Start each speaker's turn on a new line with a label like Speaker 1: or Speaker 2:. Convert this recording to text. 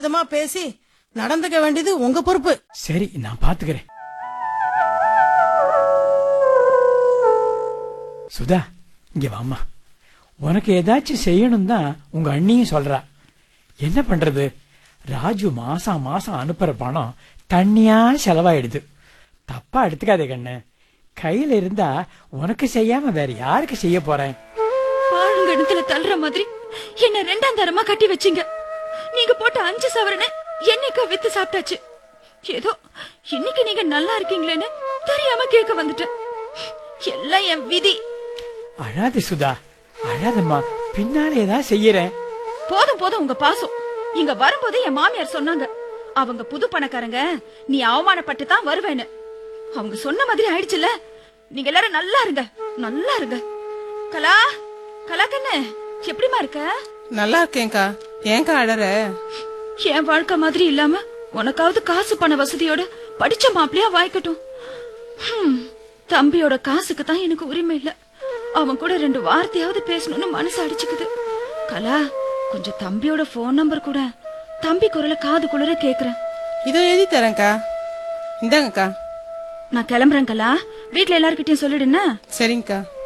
Speaker 1: விதமா பேசி நடந்துக்க வேண்டியது உங்க பொறுப்பு
Speaker 2: சரி நான் பாத்துக்கிறேன் சுதா இங்க வாம்மா உனக்கு ஏதாச்சும் செய்யணும் தான் உங்க அண்ணியும் சொல்றா என்ன பண்றது ராஜு மாசம் மாசம் அனுப்புற பணம் தண்ணியா செலவாயிடுது தப்பா எடுத்துக்காதே கண்ணு கையில இருந்தா உனக்கு செய்யாம வேற யாருக்கு செய்ய போறேன்
Speaker 3: பாழுங்கணத்துல தள்ளுற மாதிரி என்ன ரெண்டாம் தரமா கட்டி வச்சீங்க நீங்க போட்ட அஞ்சு சவரனை என்னைக்கா வித்து சாப்பிட்டாச்சு ஏதோ இன்னைக்கு நீங்க நல்லா இருக்கீங்களேன்னு தெரியாம கேட்க வந்துட்டேன் எல்லாம் என் விதி
Speaker 2: அழாது சுதா அழாதம்மா பின்னால ஏதாவது செய்யறேன்
Speaker 3: போதும் போதும் உங்க பாசம் இங்க வரும்போது என் மாமியார் சொன்னாங்க அவங்க புது பணக்காரங்க நீ அவமானப்பட்டு தான் வருவேன்னு அவங்க சொன்ன மாதிரி ஆயிடுச்சுல நீங்க எல்லாரும் நல்லா இருங்க நல்லா இருங்க கலா கலா கண்ணு எப்படிமா இருக்க
Speaker 1: நல்லா இருக்கேன்க்கா ஏன்க்கா அழற
Speaker 3: என் வாழ்க்கை மாதிரி இல்லாம உனக்காவது காசு பண வசதியோட படிச்ச மாப்பிளையா வாய்க்கட்டும் ஹம், தம்பியோட காசுக்கு தான் எனக்கு உரிமை இல்ல அவன் கூட ரெண்டு வார்த்தையாவது பேசணும்னு மனசு அடிச்சுக்குது கலா கொஞ்சம் தம்பியோட போன் நம்பர் கூட தம்பி குரல காது குளிர கேக்குறேன்
Speaker 1: இதோ எழுதி தரேன்க்கா இந்தாங்கக்கா
Speaker 3: நான் கிளம்புறேன் கலா வீட்ல எல்லார்கிட்டயும் சொல்லிடுன்னா
Speaker 1: சரிங்கக்கா